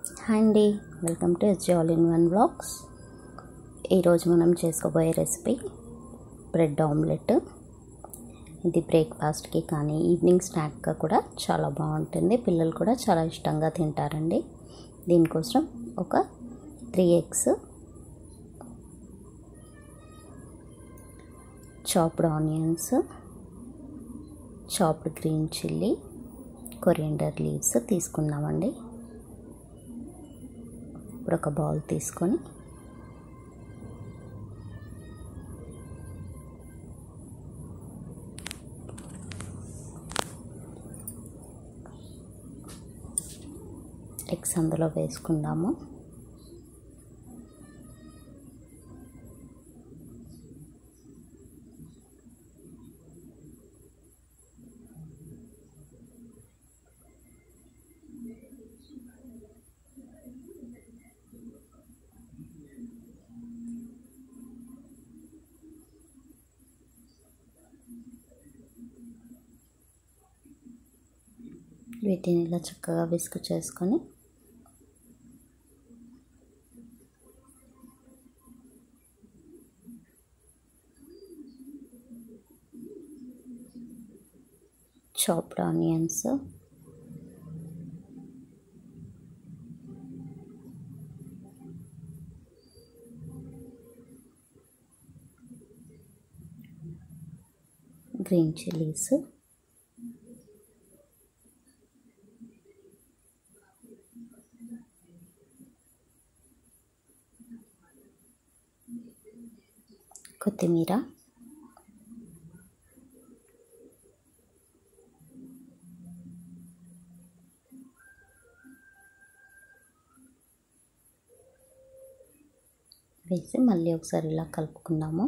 hi అండి welcome to S all in one blogs ఈరోజు మనం చేసుకోబోయే రెసిపీ బ్రెడ్ ఆమ్లెట్ ఇది బ్రేక్ఫాస్ట్కి కానీ ఈవినింగ్ స్నాక్గా కూడా చాలా బాగుంటుంది పిల్లలు కూడా చాలా ఇష్టంగా తింటారండి దీనికోసం ఒక three eggs chopped onions chopped green chilli coriander leaves తీసుకున్నామండి ఇప్పుడు ఒక బౌల్ తీసుకొని ఎగ్స్ అందులో వేసుకుందాము వీటిని ఇలా చక్కగా విసుగు చేసుకొని చాప్డ్ ఆనియన్స్ గ్రీన్ చిల్లీస్ కొత్తిమీర వేసి మళ్ళీ ఒకసారి ఇలా కలుపుకుందాము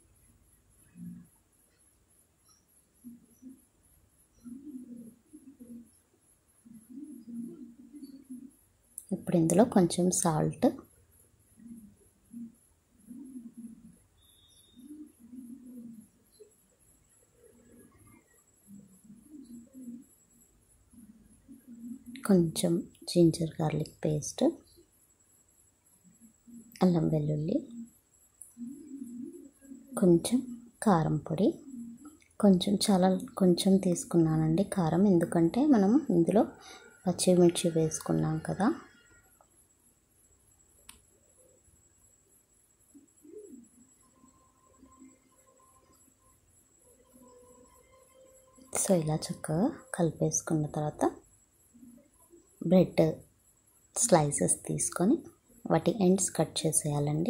ఇప్పుడు ఇందులో కొంచెం సాల్ట్ కొంచెం జింజర్ గార్లిక్ పేస్ట్ అల్లం వెల్లుల్లి కొంచెం కారం పొడి కొంచెం చాలా కొంచెం తీసుకున్నానండి కారం ఎందుకంటే మనం ఇందులో పచ్చిమిర్చి వేసుకున్నాం కదా సో ఇలా చక్కగా కలిపేసుకున్న తర్వాత బ్రెడ్ స్లైసెస్ తీసుకొని వాటి ఎండ్స్ కట్ చేసేయాలండి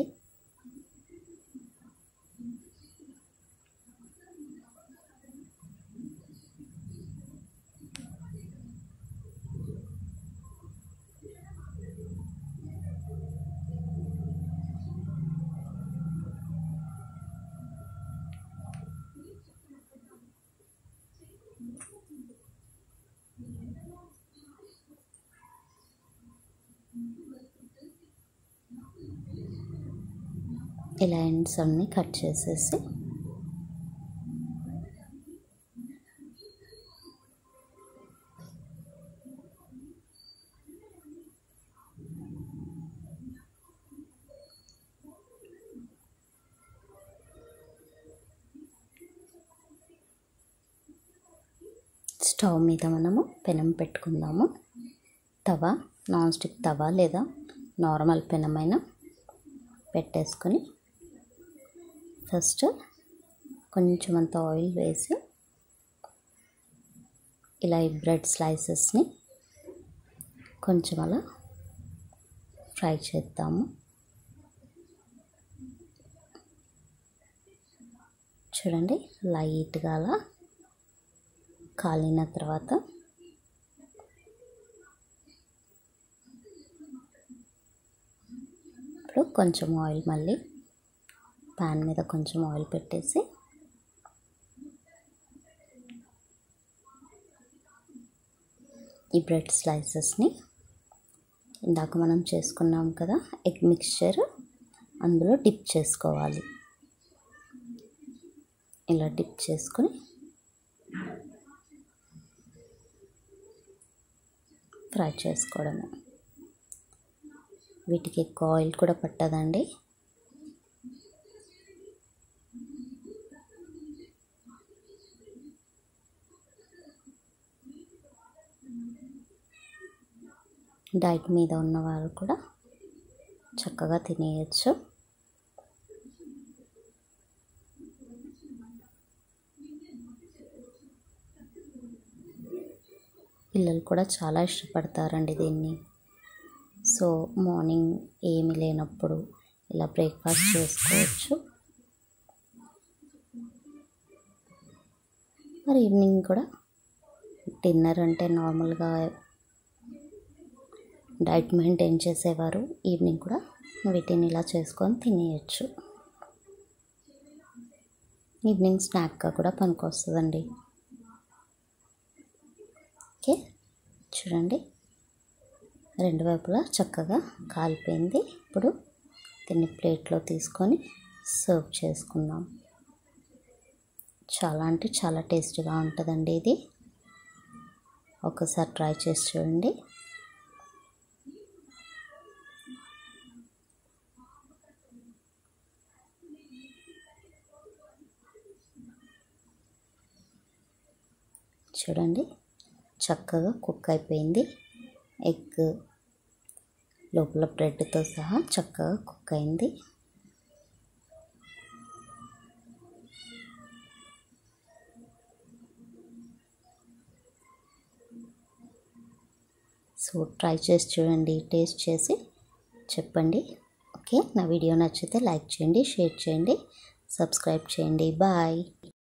ఇలా ఎండ్స్ అన్నీ కట్ చేసేసి స్టవ్ మీద మనము పెనం పెట్టుకుందాము తవ నాన్ స్టిక్ తవ లేదా నార్మల్ పెనమైన పెట్టేసుకొని ఫస్ట్ కొంచెం అంత ఆయిల్ వేసి ఇలా ఈ బ్రెడ్ స్లైసెస్ని కొంచెం అలా ఫ్రై చేద్దాము చూడండి లైట్గా అలా కాలిన తర్వాత ఇప్పుడు కొంచెం ఆయిల్ మళ్ళీ ప్యాన్ మీద కొంచెం ఆయిల్ పెట్టేసి ఈ బ్రెడ్ స్లైసెస్ని ఇందాక మనం చేసుకున్నాం కదా ఎగ్ మిక్స్చర్ అందులో డిప్ చేసుకోవాలి ఇలా డిప్ చేసుకొని ఫ్రై చేసుకోవడమే వీటికి ఎక్కువ ఆయిల్ కూడా పట్టదండి డైట్ మీద ఉన్నవారు కూడా చక్కగా తినేయచ్చు పిల్లలు కూడా చాలా ఇష్టపడతారండి దీన్ని సో మార్నింగ్ ఏమి లేనప్పుడు ఇలా బ్రేక్ఫాస్ట్ చేసుకోవచ్చు మరి ఈవినింగ్ కూడా డిన్నర్ అంటే నార్మల్గా డైట్ మెయింటైన్ చేసేవారు ఈవినింగ్ కూడా వీటిని ఇలా చేసుకొని తినేయచ్చు ఈవినింగ్ స్నాక్గా కూడా పనికొస్తుందండి ఓకే చూడండి రెండు వైపులా చక్కగా కాలిపోయింది ఇప్పుడు దీన్ని ప్లేట్లో తీసుకొని సర్వ్ చేసుకుందాం చాలా అంటే చాలా టేస్టీగా ఉంటుందండి ఇది ఒకసారి ట్రై చేసి చూడండి చూడండి చక్కగా కుక్ అయిపోయింది ఎగ్ లోపల బ్రెడ్తో సహా చక్కగా కుక్ అయింది సో ట్రై చేసి చూడండి టేస్ట్ చేసి చెప్పండి ఓకే నా వీడియో నచ్చితే లైక్ చేయండి షేర్ చేయండి సబ్స్క్రైబ్ చేయండి బాయ్